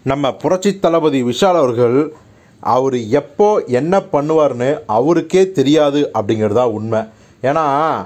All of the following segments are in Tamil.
நம்ம புரட்சி தளபதி விஷால் அவர்கள் அவர் எப்போ என்ன பண்ணுவார்னு அவருக்கே தெரியாது அப்படிங்கிறது தான் உண்மை ஏன்னா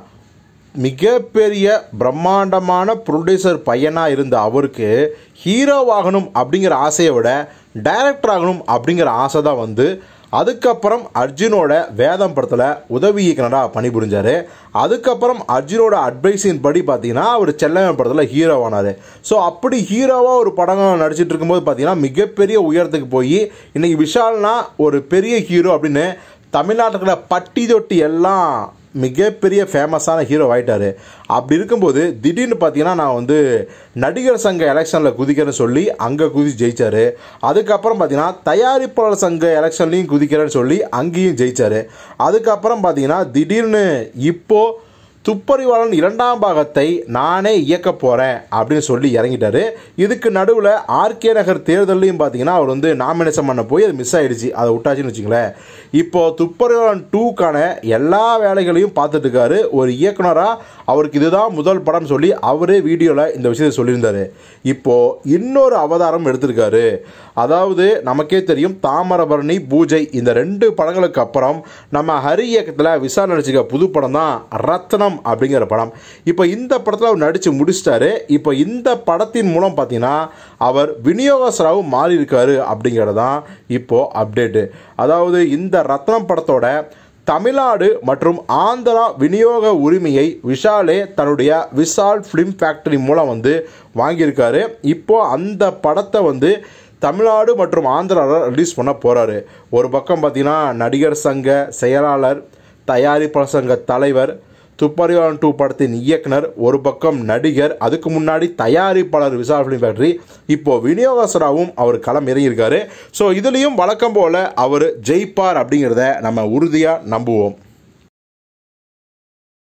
மிகப்பெரிய பிரம்மாண்டமான ப்ரொடியூசர் பையனாக இருந்த அவருக்கு ஹீரோவாகணும் அப்படிங்கிற ஆசையை விட டைரக்டர் ஆகணும் அப்படிங்கிற ஆசை தான் வந்து அதுக்கப்புறம் அர்ஜுனோட வேதம் படத்தில் உதவி இயக்குனராக பணிபுரிஞ்சார் அதுக்கப்புறம் அர்ஜுனோட அட்வைஸின் படி பார்த்தீங்கன்னா அவர் செல்லவன் படத்தில் ஹீரோவானார் ஸோ அப்படி ஹீரோவாக ஒரு படம் நடிச்சிட்டு இருக்கும்போது பார்த்தீங்கன்னா மிகப்பெரிய உயரத்துக்கு போய் இன்னைக்கு விஷால்னா ஒரு பெரிய ஹீரோ அப்படின்னு தமிழ்நாட்டுக்குள்ள பட்டி தொட்டி எல்லாம் மிகப்பெரிய ஃபேமஸான ஹீரோ ஆயிட்டாரு அப்படி இருக்கும்போது திடீர்னு பார்த்தீங்கன்னா நான் வந்து நடிகர் சங்க எலெக்ஷனில் குதிக்கிறேன்னு சொல்லி அங்கே குதி ஜெயிச்சாரு அதுக்கப்புறம் பார்த்தீங்கன்னா தயாரிப்பாளர் சங்க எலெக்ஷன்லையும் குதிக்கிறேன்னு சொல்லி அங்கேயும் ஜெயிச்சாரு அதுக்கப்புறம் பார்த்தீங்கன்னா திடீர்னு இப்போது துப்பறிவாளன் இரண்டாம் பாகத்தை நானே இயக்க போகிறேன் அப்படின்னு சொல்லி இறங்கிட்டாரு இதுக்கு நடுவில் ஆர்கே நகர் தேர்தல்லையும் பார்த்தீங்கன்னா அவர் வந்து நாமினேஷன் பண்ண போய் அது மிஸ் ஆயிடுச்சு அதை விட்டாச்சுன்னு வச்சுங்களேன் இப்போ துப்பறிவாளன் டூக்கான எல்லா வேலைகளையும் பார்த்துட்டு இருக்காரு ஒரு இயக்குனராக அவருக்கு இதுதான் முதல் படம் சொல்லி அவரே வீடியோவில் இந்த விஷயத்தை சொல்லியிருந்தாரு இப்போ இன்னொரு அவதாரம் எடுத்திருக்காரு அதாவது நமக்கே தெரியும் தாமிரபரணி பூஜை இந்த ரெண்டு படங்களுக்கு அப்புறம் நம்ம ஹரி இயக்கத்தில் விசால் நடிச்சிருக்க புது படம் தான் ரத்னம் அப்படிங்கிற படம் இப்போ இந்த படத்தில் அவர் நடித்து முடிச்சிட்டாரு இப்போ இந்த படத்தின் மூலம் பார்த்தீங்கன்னா அவர் விநியோகஸ்தராகவும் மாறி இருக்காரு அப்படிங்கிறது தான் இப்போது அப்டேட்டு அதாவது இந்த ரத்னம் படத்தோட தமிழ்நாடு மற்றும் ஆந்திரா விநியோக உரிமையை விஷாலே தன்னுடைய விஷால் ஃபிலிம் ஃபேக்டரி மூலம் வந்து வாங்கியிருக்காரு இப்போ அந்த படத்தை வந்து தமிழ்நாடு மற்றும் ஆந்திராவில் ரிலீஸ் பண்ண போகிறாரு ஒரு பக்கம் பார்த்தீங்கன்னா நடிகர் சங்க செயலாளர் தயாரிப்பாளர் சங்க தலைவர் துப்பறிவாளன் டூ படத்தின் இயக்குனர் ஒரு பக்கம் நடிகர் அதுக்கு முன்னாடி தயாரிப்பாளர் விசால் ஃபிலிம் ஃபேக்டரி இப்போ விநியோகஸ்தராகவும் அவர் களம் இறங்கியிருக்காரு ஸோ இதுலேயும் வழக்கம் போல் அவர் ஜெயிப்பார் அப்படிங்கிறத நம்ம உறுதியாக நம்புவோம்